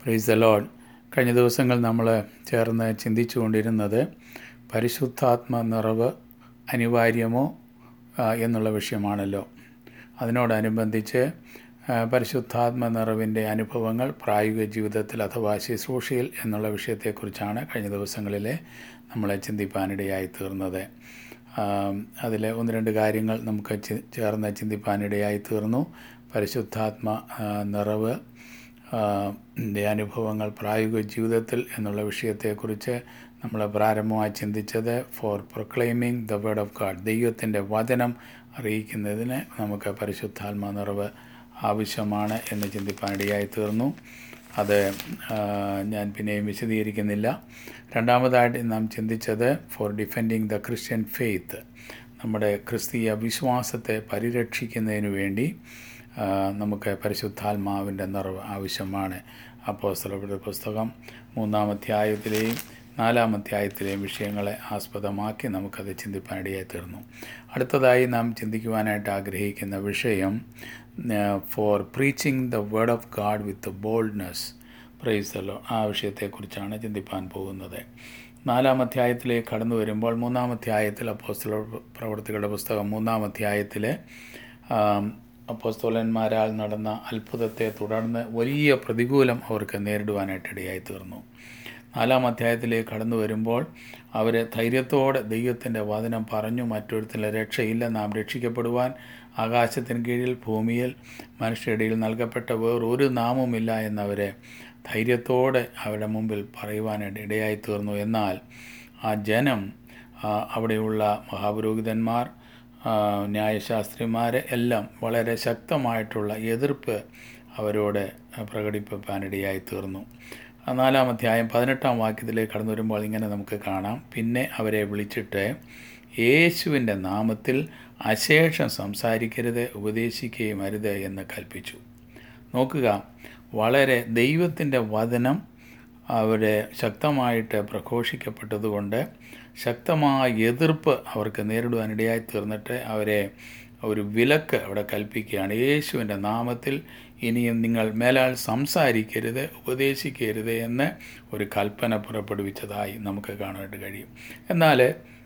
Price the load കഴിഞ്ഞ ദിവസങ്ങൾ നമ്മൾ ചേർന്ന് ചിന്തിച്ചു കൊണ്ടിരുന്നത് പരിശുദ്ധാത്മ നിറവ് അനിവാര്യമോ ആ, എന്നുള്ള വിഷയമാണല്ലോ അതിനോടനുബന്ധിച്ച് ആ, പരിശുദ്ധാത്മ നിറവിൻ്റെ അനുഭവങ്ങൾ പ്രായോഗിക ജീവിതത്തിൽ അഥവാ ശുശ്രൂഷയിൽ എന്നുള്ള വിഷയത്തെക്കുറിച്ചാണ് കഴിഞ്ഞ ദിവസങ്ങളിലെ നമ്മളെ ചിന്തിപ്പാനിടയായി തീർന്നത് അതിൽ ഒന്ന് രണ്ട് കാര്യങ്ങൾ നമുക്ക് ചി- ചേർന്ന് ചിന്തിപ്പാനിടയായി തീർന്നു പരിശുദ്ധാത്മ ആ, നിറവ് ആ, ൻ്റെ അനുഭവങ്ങൾ പ്രായോഗിക ജീവിതത്തിൽ എന്നുള്ള വിഷയത്തെക്കുറിച്ച് നമ്മൾ പ്രാരംഭമായി ചിന്തിച്ചത് for proclaiming the word of God ദൈവത്തിൻ്റെ വചനം അറിയിക്കുന്നതിന് നമുക്ക് പരിശുദ്ധാത്മ നിറവ് ആവശ്യമാണ് എന്ന് ചിന്തിപ്പാനിടയായി തീർന്നു അത് ആ, ഞാൻ പിന്നെയും വിശദീകരിക്കുന്നില്ല രണ്ടാമതായിട്ട് നാം ചിന്തിച്ചത് for defending the Christian faith നമ്മുടെ ക്രിസ്തീയ വിശ്വാസത്തെ പരിരക്ഷിക്കുന്നതിന് വേണ്ടി ആ, നമുക്ക് പരിശുദ്ധാത്മാവിൻ്റെ നിറവ് ആവശ്യമാണ് അപ്പോസ്തലരുടെ പുസ്തകം മൂന്നാമധ്യായത്തിലെയും നാലാമധ്യായത്തിലെയും വിഷയങ്ങളെ ആസ്പദമാക്കി നമുക്കത് ചിന്തിപ്പാനിടയായി തീർന്നു അടുത്തതായി നാം ചിന്തിക്കുവാനായിട്ട് ആഗ്രഹിക്കുന്ന വിഷയം for preaching the word of God with boldness പ്രൈസലോ ആ വിഷയത്തെക്കുറിച്ചാണ് ചിന്തിപ്പാൻ പോകുന്നത് നാലാം അധ്യായത്തിലേക്ക് കടന്നു വരുമ്പോൾ മൂന്നാം അധ്യായത്തിൽ അപ്പോസ്തല പ്രവർത്തികളുടെ പുസ്തകം മൂന്നാം അധ്യായത്തിൽ അപ്പോസ്തോലന്മാരാൽ നടന്ന അത്ഭുതത്തെ തുടർന്ന് വലിയ പ്രതികൂലം അവർക്ക് നേരിടുവാനായിട്ട് ഇടയായി തീർന്നു നാലാം അധ്യായത്തിലേക്ക് കടന്നു വരുമ്പോൾ അവർ ധൈര്യത്തോടെ ദൈവത്തിൻ്റെ വചനം പറഞ്ഞു മറ്റൊരുത്തിൻ്റെ രക്ഷയില്ല നാം രക്ഷിക്കപ്പെടുവാൻ ആകാശത്തിന് കീഴിൽ ഭൂമിയിൽ മനുഷ്യരിടയിൽ നൽകപ്പെട്ട വേറൊരു നാമവുമില്ല എന്നവരെ ധൈര്യത്തോടെ അവരുടെ മുമ്പിൽ പറയുവാനായിട്ട് ഇടയായി തീർന്നു എന്നാൽ ആ ജനം ആ, അവിടെയുള്ള മഹാപുരോഹിതന്മാർ ആ, ന്യായശാസ്ത്രിമാരെ എല്ലാം വളരെ ശക്തമായിട്ടുള്ള എതിർപ്പ് അവരോട് പ്രകടിപ്പിക്കാനിടയായി തീർന്നു ആ നാലാം അധ്യായം പതിനെട്ടാം വാക്യത്തിലേക്ക് കടന്നു വരുമ്പോൾ ഇങ്ങനെ നമുക്ക് കാണാം പിന്നെ അവരെ വിളിച്ചിട്ട് യേശുവിൻ്റെ നാമത്തിൽ അശേഷം സംസാരിക്കരുത് ഉപദേശിക്കുകയും അരുത് എന്ന് കൽപ്പിച്ചു നോക്കുക വളരെ ദൈവത്തിൻ്റെ വചനം അവരെ ശക്തമായിട്ട് പ്രഘോഷിക്കപ്പെട്ടതുകൊണ്ട് ശക്തമായ എതിർപ്പ് അവർക്ക് നേരിടുവാനിടയായി തീർന്നിട്ട് അവരെ ഒരു വിലക്ക് അവിടെ കൽപ്പിക്കുകയാണ് യേശുവിൻ്റെ നാമത്തിൽ ഇനിയും നിങ്ങൾ മേലാൽ സംസാരിക്കരുത് ഉപദേശിക്കരുത് എന്ന് ഒരു കൽപ്പന പുറപ്പെടുവിച്ചതായി നമുക്ക് കാണാനായിട്ട് കഴിയും എന്നാൽ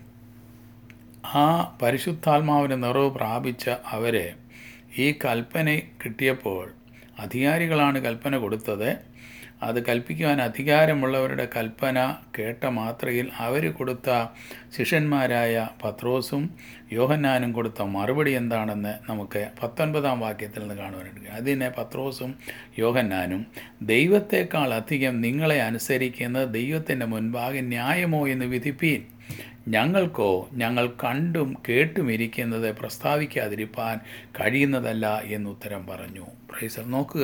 ആ പരിശുദ്ധാത്മാവിന് നിറവ് പ്രാപിച്ച അവരെ ഈ കൽപ്പന കിട്ടിയപ്പോൾ അധികാരികളാണ് കൽപ്പന കൊടുത്തത് അത് കൽപ്പിക്കുവാൻ അധികാരമുള്ളവരുടെ കൽപ്പന കേട്ട മാത്രയിൽ അവർ കൊടുത്ത ശിഷ്യന്മാരായ പത്രോസും യോഹന്നാനും കൊടുത്ത മറുപടി എന്താണെന്ന് നമുക്ക് പത്തൊൻപതാം വാക്യത്തിൽ നിന്ന് കാണുവാനായിട്ട് കഴിയും. അതിനെ പത്രോസും യോഹന്നാനും ദൈവത്തെക്കാൾ അധികം നിങ്ങളെ അനുസരിക്കുന്നത് ദൈവത്തിൻ്റെ മുൻപാകെ ന്യായമോ എന്ന് വിധിപ്പീൻ ഞങ്ങൾക്കോ ഞങ്ങൾ കണ്ടും കേട്ടും ഇരിക്കുന്നത് പ്രസ്താവിക്കാതിരിപ്പാൻ കഴിയുന്നതല്ല എന്നുത്തരം പറഞ്ഞു പ്രൈസർ നോക്കുക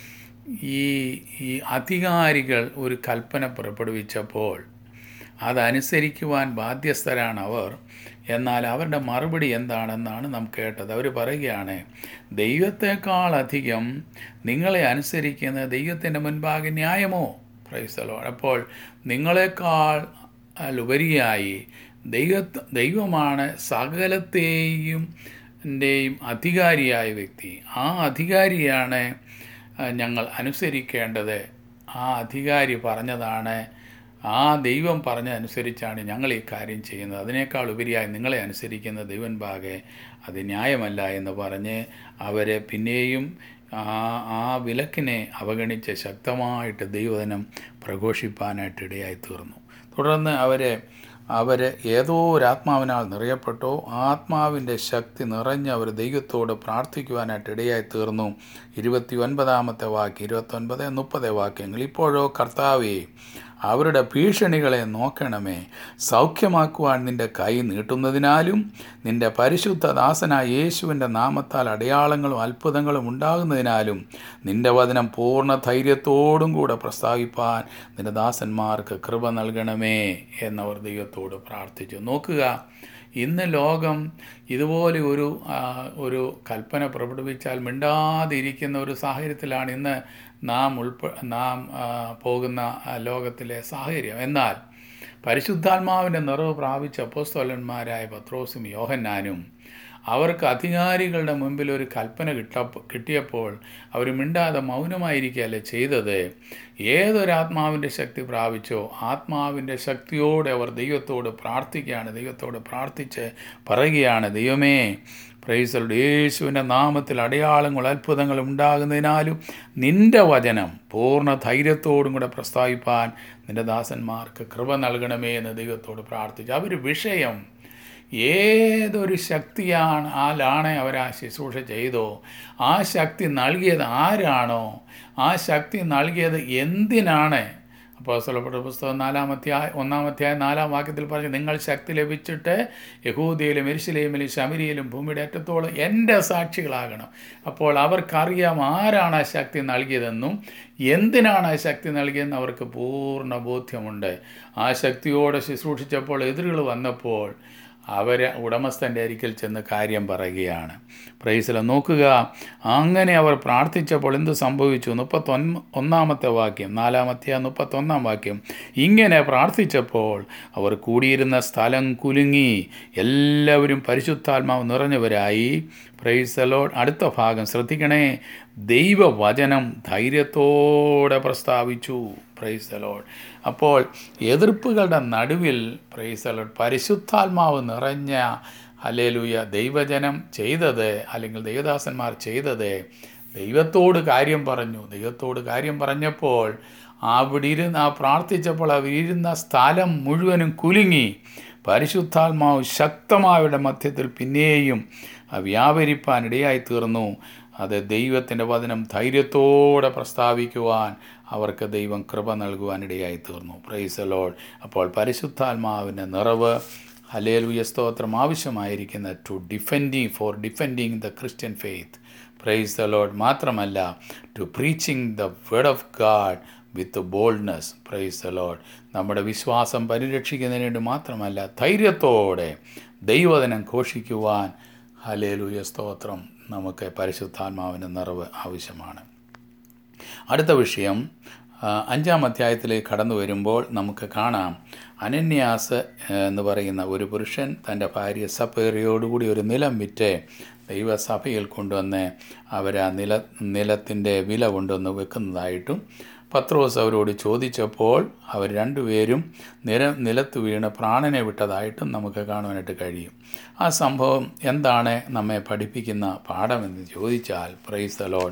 ഈ ഈ അധികാരികൾ ഒരു കൽപ്പന പുറപ്പെടുവിച്ചപ്പോൾ അതനുസരിക്കുവാൻ ബാധ്യസ്ഥരാണ് അവർ എന്നാൽ അവരുടെ മറുപടി എന്താണെന്നാണ് നാം കേട്ടത് അവർ പറയുകയാണ് ദൈവത്തെക്കാളധികം നിങ്ങളെ അനുസരിക്കുന്ന ദൈവത്തിൻ്റെ മുൻപാകെ ന്യായമോ പ്രൈസലോ അപ്പോൾ നിങ്ങളെക്കാൾ ഉപരിയായി ദൈവ ദൈവമാണ് സകലത്തെയും ൻ്റെയും അധികാരിയായ വ്യക്തി ആ അധികാരിയാണ് ആ, ഞങ്ങൾ അനുസരിക്കേണ്ടത് ആ അധികാരി പറഞ്ഞതാണ് ആ ദൈവം പറഞ്ഞതനുസരിച്ചാണ് ഞങ്ങൾ ഈ കാര്യം ചെയ്യുന്നത് അതിനേക്കാൾ ഉപരിയായി നിങ്ങളെ അനുസരിക്കുന്ന ദൈവൻ ബാകെ അത് ന്യായമല്ല എന്ന് പറഞ്ഞ് അവരെ പിന്നെയും ആ ആ വിലക്കിനെ അവഗണിച്ച് ശക്തമായിട്ട് ദൈവദിനം പ്രഘോഷിപ്പാനായിട്ട് ഇടയായി തീർന്നു തുടർന്ന് അവരെ അവർ ഏതോ ഒരു ആത്മാവിനാൽ നിറയപ്പെട്ടോ ആത്മാവിൻ്റെ ശക്തി നിറഞ്ഞ് അവർ ദൈവത്തോട് പ്രാർത്ഥിക്കുവാനായിട്ട് ഇടയായി തീർന്നു ഇരുപത്തി ഒൻപതാമത്തെ വാക്യം ഇരുപത്തൊൻപത് മുപ്പത് വാക്യങ്ങൾ ഇപ്പോഴോ കർത്താവേ അവരുടെ ഭീഷണികളെ നോക്കണമേ സൗഖ്യമാക്കുവാൻ നിന്റെ കൈ നീട്ടുന്നതിനാലും നിന്റെ പരിശുദ്ധ ദാസനായ യേശുവിൻ്റെ നാമത്താൽ അടയാളങ്ങളും അത്ഭുതങ്ങളും ഉണ്ടാകുന്നതിനാലും നിന്റെ വചനം പൂർണ്ണ ധൈര്യത്തോടും കൂടെ പ്രസ്താവിപ്പാൻ നിന്റെ ദാസന്മാർക്ക് കൃപ നൽകണമേ എന്നവർ ദൈവത്തോട് പ്രാർത്ഥിച്ചു നോക്കുക ഇന്ന് ലോകം ഇതുപോലെ ഒരു ആ, ഒരു കൽപ്പന പുറപ്പെടുവിച്ചാൽ മിണ്ടാതിരിക്കുന്ന ഒരു സാഹചര്യത്തിലാണ് ഇന്ന് നാം ഉൾപ്പെ നാം ആ, പോകുന്ന ആ, ലോകത്തിലെ സാഹചര്യം എന്നാൽ പരിശുദ്ധാത്മാവിൻ്റെ നിറവ് പ്രാപിച്ച അപ്പോസ്തോലന്മാരായ പത്രോസും യോഹന്നാനും അവർക്ക് അധികാരികളുടെ മുമ്പിൽ ഒരു കൽപ്പന കിട്ട കിട്ടിയപ്പോൾ അവർ മിണ്ടാതെ മൗനമായിരിക്കുകയല്ലേ ചെയ്തത് ഏതൊരാത്മാവിൻ്റെ ശക്തി പ്രാപിച്ചോ ആത്മാവിൻ്റെ ശക്തിയോടെ അവർ ദൈവത്തോട് പ്രാർത്ഥിക്കുകയാണ് ദൈവത്തോട് പ്രാർത്ഥിച്ച് പറയുകയാണ് ദൈവമേ പ്രൈസലുടെ യേശുവിൻ്റെ നാമത്തിൽ അടയാളങ്ങൾ അത്ഭുതങ്ങൾ ഉണ്ടാകുന്നതിനാലും നിന്റെ വചനം പൂർണ്ണ ധൈര്യത്തോടും കൂടെ പ്രസ്താവിപ്പാൻ നിന്റെ ദാസന്മാർക്ക് കൃപ നൽകണമേ എന്ന് ദൈവത്തോട് പ്രാർത്ഥിച്ചു അവർ വിഷയം ഏതൊരു ശക്തിയാണ് ആലാണ് അവർ ആ ശുശ്രൂഷ ചെയ്തോ ആ ശക്തി നൽകിയത് ആരാണോ ആ ശക്തി നൽകിയത് എന്തിനാണ് അപ്പോൾ സ്വലപ്പെട്ട പുസ്തകം നാലാമധ്യായ ഒന്നാമധ്യായ നാലാം വാക്യത്തിൽ പറഞ്ഞു നിങ്ങൾ ശക്തി ലഭിച്ചിട്ട് യഹൂദിയിലും എരിശിലേമിലും ശമരിയിലും ഭൂമിയുടെ അറ്റത്തോളം എൻ്റെ സാക്ഷികളാകണം അപ്പോൾ അവർക്കറിയാം ആരാണ് ആ ശക്തി നൽകിയതെന്നും എന്തിനാണ് ആ ശക്തി നൽകിയതെന്ന് അവർക്ക് പൂർണ്ണ ബോധ്യമുണ്ട് ആ ശക്തിയോടെ ശുശ്രൂഷിച്ചപ്പോൾ എതിരുകൾ വന്നപ്പോൾ അവർ ഉടമസ്ഥൻ്റെ അരികിൽ ചെന്ന് കാര്യം പറയുകയാണ് പ്രൈസില നോക്കുക അങ്ങനെ അവർ പ്രാർത്ഥിച്ചപ്പോൾ എന്ത് സംഭവിച്ചു മുപ്പത്തൊന്ന് ഒന്നാമത്തെ വാക്യം നാലാമത്തെ മുപ്പത്തൊന്നാം വാക്യം ഇങ്ങനെ പ്രാർത്ഥിച്ചപ്പോൾ അവർ കൂടിയിരുന്ന സ്ഥലം കുലുങ്ങി എല്ലാവരും പരിശുദ്ധാത്മാവ് നിറഞ്ഞവരായി പ്രൈസലോ അടുത്ത ഭാഗം ശ്രദ്ധിക്കണേ ദൈവവചനം ധൈര്യത്തോടെ പ്രസ്താവിച്ചു പ്രൈസലോഡ് അപ്പോൾ എതിർപ്പുകളുടെ നടുവിൽ പ്രൈസലോഡ് പരിശുദ്ധാത്മാവ് നിറഞ്ഞ അലേലൂയ ദൈവജനം ചെയ്തത് അല്ലെങ്കിൽ ദൈവദാസന്മാർ ചെയ്തത് ദൈവത്തോട് കാര്യം പറഞ്ഞു ദൈവത്തോട് കാര്യം പറഞ്ഞപ്പോൾ അവിടെ ഇരുന്ന് ആ പ്രാർത്ഥിച്ചപ്പോൾ അവരിരുന്ന സ്ഥലം മുഴുവനും കുലുങ്ങി പരിശുദ്ധാത്മാവ് ശക്തമായവരുടെ മധ്യത്തിൽ പിന്നെയും വ്യാപരിപ്പാൻ ഇടയായി തീർന്നു അത് ദൈവത്തിൻ്റെ വചനം ധൈര്യത്തോടെ പ്രസ്താവിക്കുവാൻ അവർക്ക് ദൈവം കൃപ നൽകുവാൻ ഇടയായി തീർന്നു പ്രൈസ് ലോഡ് അപ്പോൾ പരിശുദ്ധാത്മാവിൻ്റെ നിറവ് ഹലേലുയ സ്തോത്രം ആവശ്യമായിരിക്കുന്ന to defending for defending the Christian faith praise the Lord മാത്രമല്ല to preaching the word of God with boldness praise the Lord നമ്മുടെ വിശ്വാസം പരിരക്ഷിക്കുന്നതിന് വേണ്ടി മാത്രമല്ല ധൈര്യത്തോടെ ദൈവദിനം ഘോഷിക്കുവാൻ ഹലേലുയ സ്തോത്രം നമുക്ക് പരിശുദ്ധാത്മാവിൻ്റെ നിറവ് ആവശ്യമാണ് അടുത്ത വിഷയം അഞ്ചാം അധ്യായത്തിലേക്ക് കടന്നു വരുമ്പോൾ നമുക്ക് കാണാം അനന്യാസ് എന്ന് പറയുന്ന ഒരു പുരുഷൻ തൻ്റെ ഭാര്യ സപ്പേറിയോടുകൂടി ഒരു നിലം വിറ്റ് ദൈവസഭയിൽ കൊണ്ടുവന്ന് അവർ ആ നില നിലത്തിൻ്റെ വില കൊണ്ടുവന്ന് വെക്കുന്നതായിട്ടും പത്രോസ് അവരോട് ചോദിച്ചപ്പോൾ അവർ രണ്ടുപേരും നില നിലത്ത് വീണ് പ്രാണനെ വിട്ടതായിട്ടും നമുക്ക് കാണുവാനായിട്ട് കഴിയും ആ സംഭവം എന്താണ് നമ്മെ പഠിപ്പിക്കുന്ന പാഠമെന്ന് ചോദിച്ചാൽ പ്രൈസ് ദലോൺ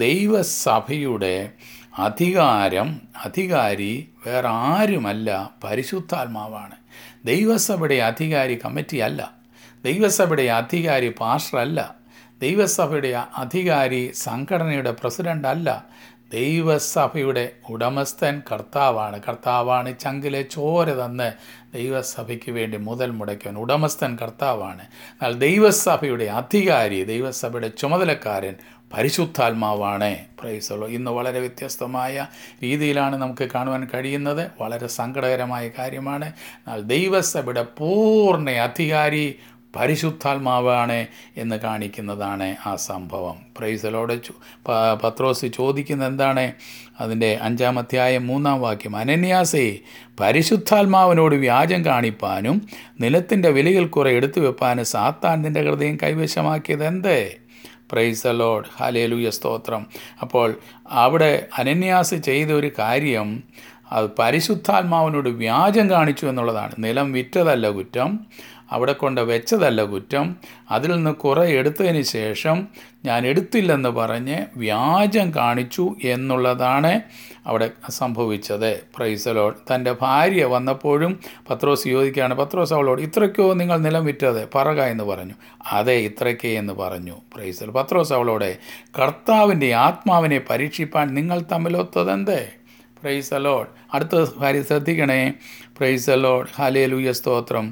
ദൈവസഭയുടെ അധികാരം അധികാരി വേറെ ആരുമല്ല പരിശുദ്ധാത്മാവാണ് ദൈവസഭയുടെ അധികാരി കമ്മിറ്റി അല്ല ദൈവസഭയുടെ അധികാരി പാസ്റ്ററല്ല ദൈവസഭയുടെ അധികാരി സംഘടനയുടെ പ്രസിഡന്റ് അല്ല ദൈവസഭയുടെ ഉടമസ്ഥൻ കർത്താവാണ് കർത്താവാണ് ചങ്കിലെ ചോര തന്ന് ദൈവസഭയ്ക്ക് വേണ്ടി മുതൽ മുടയ്ക്കാൻ ഉടമസ്ഥൻ കർത്താവാണ് എന്നാൽ ദൈവസഭയുടെ അധികാരി ദൈവസഭയുടെ ചുമതലക്കാരൻ പരിശുദ്ധാത്മാവാണ് പ്രൈസുള്ളൂ ഇന്ന് വളരെ വ്യത്യസ്തമായ രീതിയിലാണ് നമുക്ക് കാണുവാൻ കഴിയുന്നത് വളരെ സങ്കടകരമായ കാര്യമാണ് എന്നാൽ ദൈവസഭയുടെ പൂർണ്ണ അധികാരി പരിശുദ്ധാത്മാവാണ് എന്ന് കാണിക്കുന്നതാണ് ആ സംഭവം പ്രൈസലോടെ പത്രോസ് ചോദിക്കുന്നത് എന്താണ് അതിൻ്റെ അഞ്ചാം അധ്യായം മൂന്നാം വാക്യം അനന്യാസേ പരിശുദ്ധാത്മാവിനോട് വ്യാജം കാണിപ്പാനും നിലത്തിൻ്റെ വിലയിൽ കുറെ എടുത്തു വെപ്പാനും സാത്താൻ നിൻ്റെ ഹൃദയം കൈവശമാക്കിയത് എന്തേ പ്രൈസ് ലോഡ് ഹാലേലൂയ സ്തോത്രം അപ്പോൾ അവിടെ അനന്യാസ് ചെയ്ത ഒരു കാര്യം അത് പരിശുദ്ധാത്മാവിനോട് വ്യാജം കാണിച്ചു എന്നുള്ളതാണ് നിലം വിറ്റതല്ല കുറ്റം അവിടെ കൊണ്ട് വെച്ചതല്ല കുറ്റം അതിൽ നിന്ന് കുറേ എടുത്തതിന് ശേഷം ഞാൻ എടുത്തില്ലെന്ന് പറഞ്ഞ് വ്യാജം കാണിച്ചു എന്നുള്ളതാണ് അവിടെ സംഭവിച്ചത് പ്രൈസലോൾ തൻ്റെ ഭാര്യ വന്നപ്പോഴും പത്രോസ് ചോദിക്കുകയാണ് പത്രോസ് അവളോട് ഇത്രയ്ക്കോ നിങ്ങൾ നിലം വിറ്റത് പറക എന്ന് പറഞ്ഞു അതെ ഇത്രയ്ക്കേ എന്ന് പറഞ്ഞു പ്രൈസൽ പത്രോസ് അവളോടെ കർത്താവിൻ്റെ ആത്മാവിനെ പരീക്ഷിപ്പാൻ നിങ്ങൾ തമ്മിലൊത്തതെന്തേ പ്രൈസ് അലോഡ് അടുത്ത കാര്യം ശ്രദ്ധിക്കണേ പ്രൈസ് അലോഡ് ഹാലേലൂയ സ്തോത്രം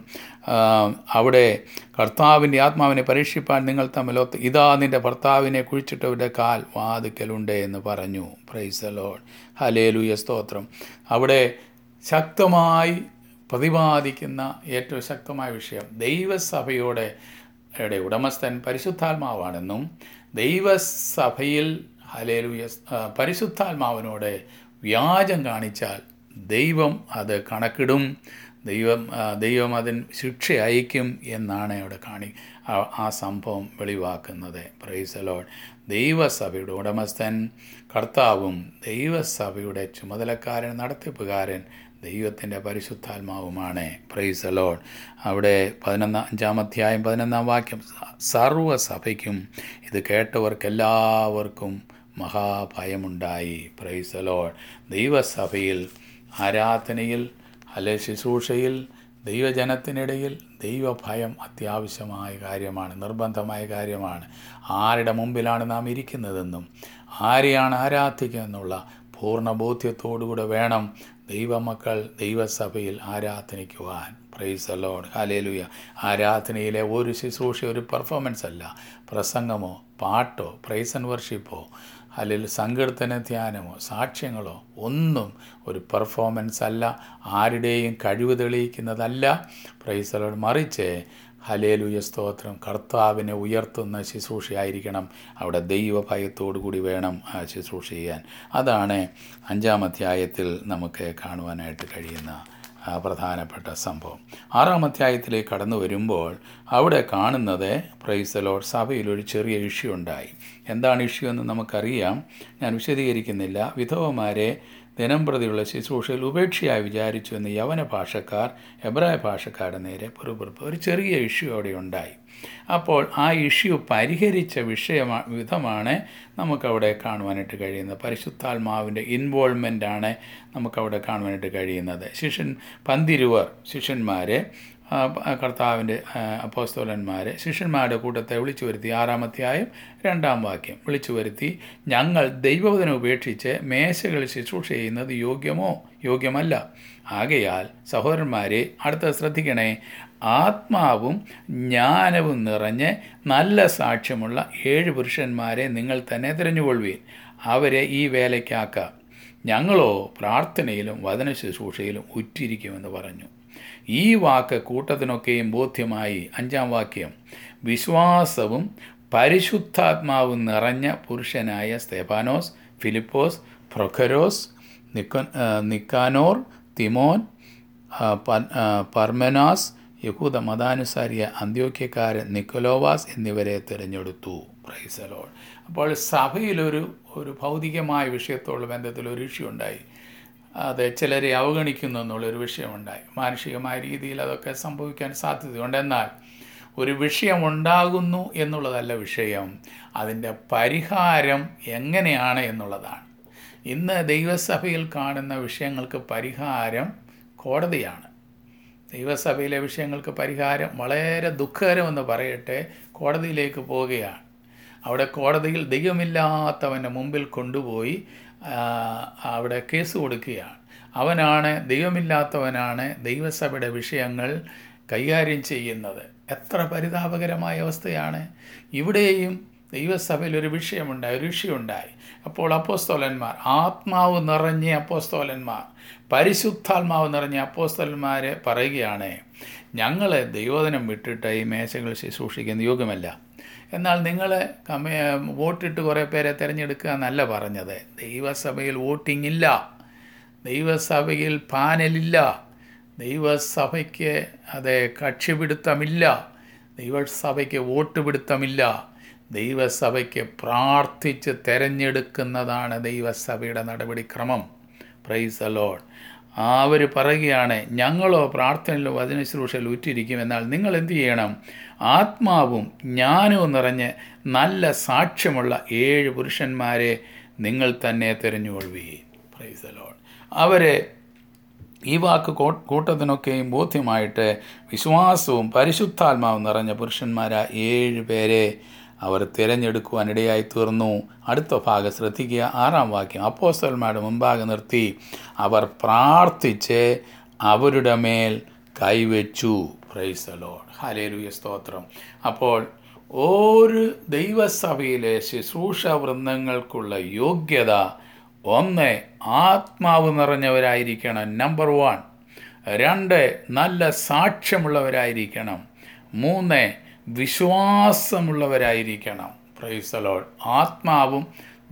അവിടെ കർത്താവിൻ്റെ ആത്മാവിനെ പരീക്ഷിപ്പാൻ നിങ്ങൾ തമ്മിലൊത്ത് ഇതാ നിൻ്റെ ഭർത്താവിനെ കുഴിച്ചിട്ടവരുടെ കാൽ വാതിക്കലുണ്ട് എന്ന് പറഞ്ഞു പ്രൈസ് അലോഡ് ഹാലേലൂയ സ്തോത്രം അവിടെ ശക്തമായി പ്രതിപാദിക്കുന്ന ഏറ്റവും ശക്തമായ വിഷയം ദൈവസഭയോടെ യുടെ ഉടമസ്ഥൻ പരിശുദ്ധാത്മാവാണെന്നും ദൈവസഭയിൽ ഹലേലൂയ പരിശുദ്ധാത്മാവിനോട് വ്യാജം കാണിച്ചാൽ ദൈവം അത് കണക്കിടും ദൈവം ആ, ദൈവം അതിന് ശിക്ഷ അയക്കും എന്നാണ് അവിടെ കാണി ആ- ആ സംഭവം വെളിവാക്കുന്നത് പ്രൈസലോൺ ദൈവസഭയുടെ ഉടമസ്ഥൻ കർത്താവും ദൈവസഭയുടെ ചുമതലക്കാരൻ നടത്തിപ്പുകാരൻ ദൈവത്തിൻ്റെ പരിശുദ്ധാത്മാവുമാണ് പ്രൈസലോൺ അവിടെ പതിനൊന്നാം അഞ്ചാം അധ്യായം പതിനൊന്നാം വാക്യം സർവ്വസഭയ്ക്കും ഇത് കേട്ടവർക്കെല്ലാവർക്കും മഹാഭയമുണ്ടായി പ്രൈസലോൺ ദൈവസഭയിൽ ആരാധനയിൽ അല്ലെ ശുശ്രൂഷയിൽ ദൈവജനത്തിനിടയിൽ ദൈവഭയം അത്യാവശ്യമായ കാര്യമാണ് നിർബന്ധമായ കാര്യമാണ് ആരുടെ മുമ്പിലാണ് നാം ഇരിക്കുന്നതെന്നും ആരെയാണ് ആരാധിക്കുന്നതെന്നുള്ള പൂർണ്ണ ബോധ്യത്തോടുകൂടെ വേണം ദൈവമക്കൾ ദൈവസഭയിൽ ആരാധനിക്കുവാൻ പ്രൈസ് ലോഡ് ഹാലേലുയ ആരാധനയിലെ ഒരു ശുശ്രൂഷ ഒരു പെർഫോമൻസ് അല്ല പ്രസംഗമോ പാട്ടോ പ്രൈസ് ആൻഡ് വർഷിപ്പോ അല്ലെങ്കിൽ സങ്കീർത്തന ധ്യാനമോ സാക്ഷ്യങ്ങളോ ഒന്നും ഒരു പെർഫോമൻസ് അല്ല ആരുടെയും കഴിവ് തെളിയിക്കുന്നതല്ല പ്രൈസലോട് മറിച്ച് ഹലേലുയ സ്തോത്രം കർത്താവിനെ ഉയർത്തുന്ന ശുശ്രൂഷയായിരിക്കണം അവിടെ ദൈവഭയത്തോടു കൂടി വേണം ആ ശുശ്രൂഷ ചെയ്യാൻ അതാണ് അഞ്ചാം അധ്യായത്തിൽ നമുക്ക് കാണുവാനായിട്ട് കഴിയുന്ന ആ പ്രധാനപ്പെട്ട സംഭവം ആറാം അധ്യായത്തിലേക്ക് കടന്നു വരുമ്പോൾ അവിടെ കാണുന്നത് പ്രൈസലോഡ് സഭയിൽ ഒരു ചെറിയ ഇഷ്യൂ ഉണ്ടായി എന്താണ് ഇഷ്യൂ എന്ന് നമുക്കറിയാം ഞാൻ വിശദീകരിക്കുന്നില്ല വിധവമാരെ ദിനം പ്രതിയുള്ള ശുശ്രൂഷയിൽ ഉപേക്ഷയായി വിചാരിച്ചു എന്ന് യവന ഭാഷക്കാർ എബ്രായ ഭാഷക്കാരുടെ നേരെ പുറപ്പുറപ്പ് ഒരു ചെറിയ ഇഷ്യൂ അവിടെ ഉണ്ടായി അപ്പോൾ ആ ഇഷ്യൂ പരിഹരിച്ച വിഷയമാ വിധമാണ് നമുക്കവിടെ കാണുവാനായിട്ട് കഴിയുന്നത് പരിശുദ്ധാത്മാവിൻ്റെ ഇൻവോൾവ്മെൻ്റാണ് നമുക്കവിടെ കാണുവാനായിട്ട് കഴിയുന്നത് ശിഷ്യൻ പന്തിരുവർ ശിഷ്യന്മാരെ ആ, ആ, കർത്താവിൻ്റെ ആ, അപ്പോസ്തോലന്മാരെ ശിഷ്യന്മാരുടെ കൂട്ടത്തെ വിളിച്ചു വരുത്തി ആറാമധ്യായം രണ്ടാം വാക്യം വിളിച്ചു വരുത്തി ഞങ്ങൾ ദൈവവചനം ഉപേക്ഷിച്ച് മേശകളിൽ ശുശ്രൂഷ ചെയ്യുന്നത് യോഗ്യമോ യോഗ്യമല്ല ആകയാൽ സഹോദരന്മാരെ അടുത്ത ശ്രദ്ധിക്കണേ ആത്മാവും ജ്ഞാനവും നിറഞ്ഞ് നല്ല സാക്ഷ്യമുള്ള ഏഴ് പുരുഷന്മാരെ നിങ്ങൾ തന്നെ തിരഞ്ഞുകൊള്ളുവീൻ അവരെ ഈ വേലയ്ക്കാക്കാം ഞങ്ങളോ പ്രാർത്ഥനയിലും വചന ശുശ്രൂഷയിലും ഉറ്റിരിക്കുമെന്ന് പറഞ്ഞു ഈ വാക്ക് കൂട്ടത്തിനൊക്കെയും ബോധ്യമായി അഞ്ചാം വാക്യം വിശ്വാസവും പരിശുദ്ധാത്മാവും നിറഞ്ഞ പുരുഷനായ സ്തേഫാനോസ് ഫിലിപ്പോസ് പ്രൊഖരോസ് നിക്കോ ആ, നിക്കാനോർ തിമോൻ ആ, പ- ആ, പർമെനാസ് യഹൂദ മതാനുസാരിയ അന്ത്യോക്യക്കാരൻ നിക്കോലോവാസ് എന്നിവരെ തിരഞ്ഞെടുത്തു പ്രൈസലോൾ അപ്പോൾ സഭയിലൊരു ഒരു ഭൗതികമായ വിഷയത്തോടുള്ള ബന്ധത്തിൽ ഒരു ഇഷ്യൂ ഉണ്ടായി അത് ചിലരെ അവഗണിക്കുന്നു എന്നുള്ളൊരു വിഷയമുണ്ടായി മാനുഷികമായ രീതിയിൽ അതൊക്കെ സംഭവിക്കാൻ സാധ്യതയുണ്ട് എന്നാൽ ഒരു വിഷയം ഉണ്ടാകുന്നു എന്നുള്ളതല്ല വിഷയം അതിൻ്റെ പരിഹാരം എങ്ങനെയാണ് എന്നുള്ളതാണ് ഇന്ന് ദൈവസഭയിൽ കാണുന്ന വിഷയങ്ങൾക്ക് പരിഹാരം കോടതിയാണ് ദൈവസഭയിലെ വിഷയങ്ങൾക്ക് പരിഹാരം വളരെ ദുഃഖകരമെന്ന് പറയട്ടെ കോടതിയിലേക്ക് പോവുകയാണ് അവിടെ കോടതിയിൽ ദൈവമില്ലാത്തവൻ്റെ മുമ്പിൽ കൊണ്ടുപോയി ആ, അവിടെ കേസ് കൊടുക്കുകയാണ് അവനാണ് ദൈവമില്ലാത്തവനാണ് ദൈവസഭയുടെ വിഷയങ്ങൾ കൈകാര്യം ചെയ്യുന്നത് എത്ര പരിതാപകരമായ അവസ്ഥയാണ് ഇവിടെയും ദൈവസഭയിൽ ഒരു വിഷയമുണ്ടായി ഒരു വിഷയമുണ്ടായി അപ്പോൾ അപ്പോസ്തോലന്മാർ ആത്മാവ് നിറഞ്ഞ അപ്പോസ്തോലന്മാർ പരിശുദ്ധാത്മാവ് നിറഞ്ഞ അപ്പോസ്തോലന്മാർ പറയുകയാണ് ഞങ്ങൾ ദൈവോധനം വിട്ടിട്ട് ഈ മേശകൾ ശുശ്രൂഷിക്കുന്ന യോഗമല്ല എന്നാൽ നിങ്ങൾ കമ്മ വോട്ടിട്ട് കുറേ പേരെ തിരഞ്ഞെടുക്കുക എന്നല്ല പറഞ്ഞത് ദൈവസഭയിൽ വോട്ടിംഗ് ഇല്ല ദൈവസഭയിൽ പാനലില്ല ദൈവസഭയ്ക്ക് അത് കക്ഷിപിടുത്തമില്ല ദൈവസഭയ്ക്ക് വോട്ട് പിടുത്തമില്ല ദൈവസഭയ്ക്ക് പ്രാർത്ഥിച്ച് തിരഞ്ഞെടുക്കുന്നതാണ് ദൈവസഭയുടെ നടപടിക്രമം പ്രൈസ് അലോഡ് അവർ പറയുകയാണ് ഞങ്ങളോ പ്രാർത്ഥനയിലോ വചനശുശ്രൂഷയിൽ ഉറ്റിരിക്കും എന്നാൽ നിങ്ങൾ എന്ത് ചെയ്യണം ആത്മാവും ജ്ഞാനവും നിറഞ്ഞ് നല്ല സാക്ഷ്യമുള്ള ഏഴ് പുരുഷന്മാരെ നിങ്ങൾ തന്നെ തിരഞ്ഞുകൊള്ളുകയും പ്രൈസ് അലോഡ് അവരെ ഈ വാക്ക് കൂ- കൂട്ടത്തിനൊക്കെയും ബോധ്യമായിട്ട് വിശ്വാസവും പരിശുദ്ധാത്മാവും നിറഞ്ഞ പുരുഷന്മാരായ ഏഴ് പേരെ അവർ തിരഞ്ഞെടുക്കുവാനിടയായി തീർന്നു അടുത്ത ഭാഗം ശ്രദ്ധിക്കുക ആറാം വാക്യം അപ്പോസ്തലന്മാരുടെ മുമ്പാകെ നിർത്തി അവർ പ്രാർത്ഥിച്ച് അവരുടെ മേൽ കൈവച്ചു പ്രൈസലോഡ് ഹലേലുയ സ്തോത്രം അപ്പോൾ ഒരു ദൈവസഭയിലെ ശുശ്രൂഷ വൃന്ദങ്ങൾക്കുള്ള യോഗ്യത ഒന്ന് ആത്മാവ് നിറഞ്ഞവരായിരിക്കണം നമ്പർ വൺ രണ്ട് നല്ല സാക്ഷ്യമുള്ളവരായിരിക്കണം മൂന്ന് വിശ്വാസമുള്ളവരായിരിക്കണം പ്രൈസലോൾ ആത്മാവും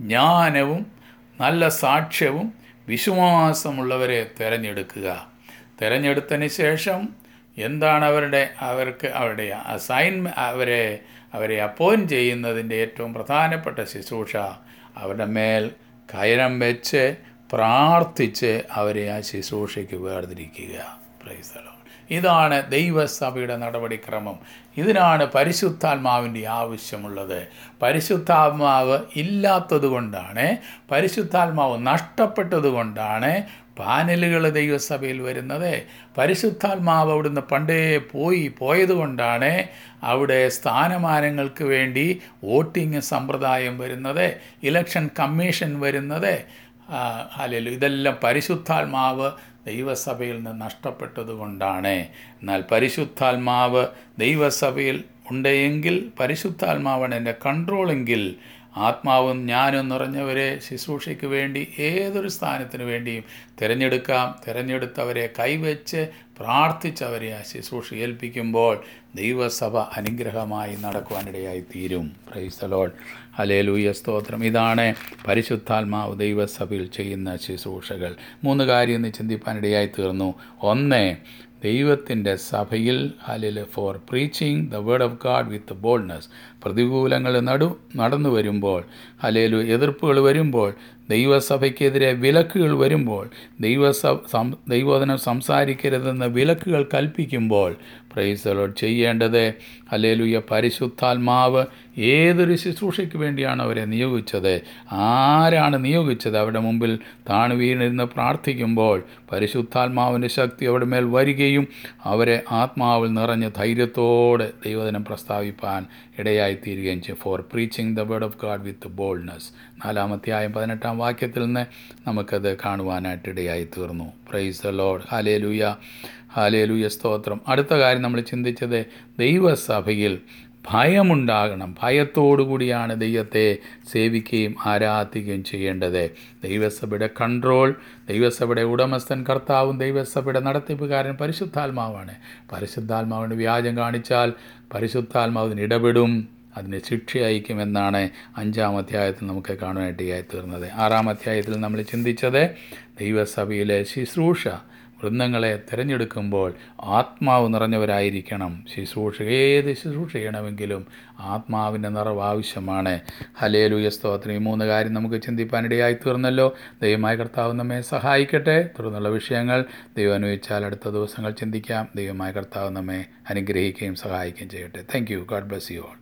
ജ്ഞാനവും നല്ല സാക്ഷ്യവും വിശ്വാസമുള്ളവരെ തിരഞ്ഞെടുക്കുക തിരഞ്ഞെടുത്തതിന് ശേഷം എന്താണ് അവരുടെ അവർക്ക് അവരുടെ അസൈൻമെ അവരെ അവരെ അപ്പോയിൻറ്റ് ചെയ്യുന്നതിൻ്റെ ഏറ്റവും പ്രധാനപ്പെട്ട ശുശ്രൂഷ അവരുടെ മേൽ കയരം വെച്ച് പ്രാർത്ഥിച്ച് അവരെ ആ ശുശ്രൂഷയ്ക്ക് വേർതിരിക്കുക പ്രൈസലോ ഇതാണ് ദൈവസഭയുടെ നടപടിക്രമം ഇതിനാണ് പരിശുദ്ധാത്മാവിൻ്റെ ആവശ്യമുള്ളത് പരിശുദ്ധാത്മാവ് ഇല്ലാത്തതുകൊണ്ടാണ് പരിശുദ്ധാത്മാവ് നഷ്ടപ്പെട്ടതുകൊണ്ടാണ് പാനലുകൾ ദൈവസഭയിൽ വരുന്നത് പരിശുദ്ധാത്മാവ് അവിടുന്ന് പണ്ടേ പോയി പോയതുകൊണ്ടാണ് അവിടെ സ്ഥാനമാനങ്ങൾക്ക് വേണ്ടി വോട്ടിംഗ് സമ്പ്രദായം വരുന്നത് ഇലക്ഷൻ കമ്മീഷൻ വരുന്നത് അല്ലല്ലോ ഇതെല്ലാം പരിശുദ്ധാത്മാവ് ദൈവസഭയിൽ നിന്ന് നഷ്ടപ്പെട്ടതുകൊണ്ടാണ് എന്നാൽ പരിശുദ്ധാത്മാവ് ദൈവസഭയിൽ ഉണ്ടെങ്കിൽ പരിശുദ്ധാത്മാവാണ് എൻ്റെ കൺട്രോളെങ്കിൽ ആത്മാവും ഞാനും നിറഞ്ഞവരെ ശുശ്രൂഷയ്ക്ക് വേണ്ടി ഏതൊരു സ്ഥാനത്തിന് വേണ്ടിയും തിരഞ്ഞെടുക്കാം തിരഞ്ഞെടുത്തവരെ കൈവച്ച് പ്രാർത്ഥിച്ചവരെ ആ ശുശ്രൂഷ ഏൽപ്പിക്കുമ്പോൾ ദൈവസഭ അനുഗ്രഹമായി നടക്കുവാനിടയായി തീരും പ്രൈസലോൾ ഹലേലൂയ സ്തോത്രം ഇതാണ് പരിശുദ്ധാത്മാവ് ദൈവസഭയിൽ ചെയ്യുന്ന ശുശ്രൂഷകൾ മൂന്ന് കാര്യം ഇന്ന് ചിന്തിപ്പാനിടയായി തീർന്നു ഒന്ന് ദൈവത്തിൻ്റെ സഭയിൽ ഹലിൽ for preaching the word of God with boldness പ്രതികൂലങ്ങൾ നടു നടന്നു വരുമ്പോൾ ഹലേലു എതിർപ്പുകൾ വരുമ്പോൾ ദൈവസഭയ്ക്കെതിരെ വിലക്കുകൾ വരുമ്പോൾ ദൈവസഭ ദൈവോധനം സംസാരിക്കരുതെന്ന് വിലക്കുകൾ കൽപ്പിക്കുമ്പോൾ പ്രൈസലോട് ചെയ്യേണ്ടത് അല്ലേലുയ പരിശുദ്ധാത്മാവ് ഏതൊരു ശുശ്രൂഷയ്ക്ക് വേണ്ടിയാണ് അവരെ നിയോഗിച്ചത് ആരാണ് നിയോഗിച്ചത് അവരുടെ മുമ്പിൽ താണു വീണിരുന്ന് പ്രാർത്ഥിക്കുമ്പോൾ പരിശുദ്ധാത്മാവിൻ്റെ ശക്തി അവിടെ മേൽ വരികയും അവരെ ആത്മാവിൽ നിറഞ്ഞ ധൈര്യത്തോടെ ദൈവദിനം പ്രസ്താവിപ്പാൻ ഇടയായിത്തീരുകയും ചെയ്യും for preaching the word of God with boldness നാലാമത്തെയായും പതിനെട്ടാം വാക്യത്തിൽ നിന്ന് നമുക്കത് കാണുവാനായിട്ട് ഇടയായി തീർന്നു പ്രൈസ് ദ ലോഡ് ഹാലേലൂയ ഹാലേലൂയ സ്തോത്രം അടുത്ത കാര്യം നമ്മൾ ചിന്തിച്ചത് ദൈവസഭയിൽ ഭയമുണ്ടാകണം ഭയത്തോടുകൂടിയാണ് ദൈവത്തെ സേവിക്കുകയും ആരാധിക്കുകയും ചെയ്യേണ്ടത് ദൈവസഭയുടെ കൺട്രോൾ ദൈവസഭയുടെ ഉടമസ്ഥൻ കർത്താവും ദൈവസഭയുടെ നടത്തിപ്പുകാരൻ പരിശുദ്ധാത്മാവാണ് പരിശുദ്ധാത്മാവിന് വ്യാജം കാണിച്ചാൽ പരിശുദ്ധാത്മാവിന് ഇടപെടും അതിന് ശിക്ഷ അയക്കുമെന്നാണ് അഞ്ചാം അധ്യായത്തിൽ നമുക്ക് കാണുവാനായിട്ട് തീർന്നത് ആറാം അധ്യായത്തിൽ നമ്മൾ ചിന്തിച്ചത് ദൈവസഭയിലെ ശുശ്രൂഷ വൃന്ദങ്ങളെ തിരഞ്ഞെടുക്കുമ്പോൾ ആത്മാവ് നിറഞ്ഞവരായിരിക്കണം ശുശ്രൂഷ ഏത് ശുശ്രൂഷ ചെയ്യണമെങ്കിലും ആത്മാവിൻ്റെ നിറവ് ആവശ്യമാണ് ഹലേലുയ സ്തോത്രം ഈ മൂന്ന് കാര്യം നമുക്ക് ചിന്തിപ്പാനിടയായി തീർന്നല്ലോ ദൈവമായ കർത്താവ് നമ്മെ സഹായിക്കട്ടെ തുടർന്നുള്ള വിഷയങ്ങൾ ദൈവം അനുവദിച്ചാൽ അടുത്ത ദിവസങ്ങൾ ചിന്തിക്കാം ദൈവമായ കർത്താവ് നമ്മെ അനുഗ്രഹിക്കുകയും സഹായിക്കുകയും ചെയ്യട്ടെ thank you God bless you all